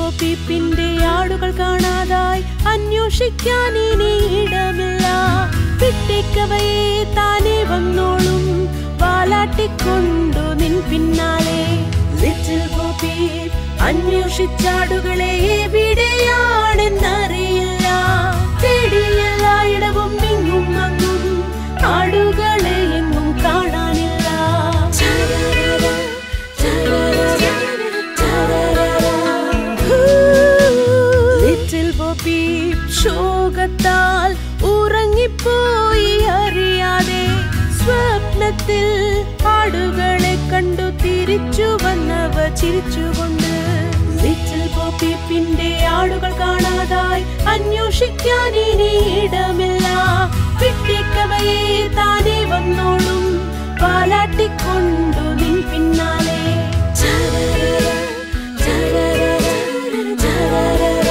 ബോപ്പിപ്പിന്റെ ആടുകൾ കാണാതായി അന്വേഷിക്കാൻ ഇനി ഇടമില്ല വിട്ടേക്കവയെ താനെ വന്നോളും വാലാട്ടിക്കൊണ്ടു നിൻ പിന്നാലെ ലിറ്റിൽ ബോബി അന്വേഷിച്ചാടുകളെ എവിടെയാണെന്നറിയില്ല തേടിയെല്ലായിടവും ഇങ്ങും അങ്ങും ആടുകളെ എങ്ങും കാണാനില്ല ചരരര, ചരരര, ചരരര. ഹൂ. ലിറ്റിൽ ബോബി ശോകത്താൽ ഉറങ്ങിപ്പോയി അറിയാതെ സ്വപ്നത്തിൽ ആടുകളെ കണ്ടു തിരിച്ചു വന്നവ ചിരിച്ചുകൊണ്ട് ലിറ്റിൽ ബോബിപ്പിന്റെ ആടുകൾ കാണാതായി അന്വേഷിക്കാൻ ഇനി ഇടമില്ല വിട്ടേക്കവയെ താനെ വന്നോളും പാലാട്ടിക്കൊണ്ടു നിൻ പിന്നാലെ ചരരര, ചരരര, ചരരര.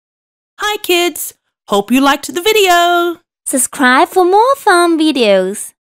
Hi kids! Hope you liked the video! Subscribe for more fun videos.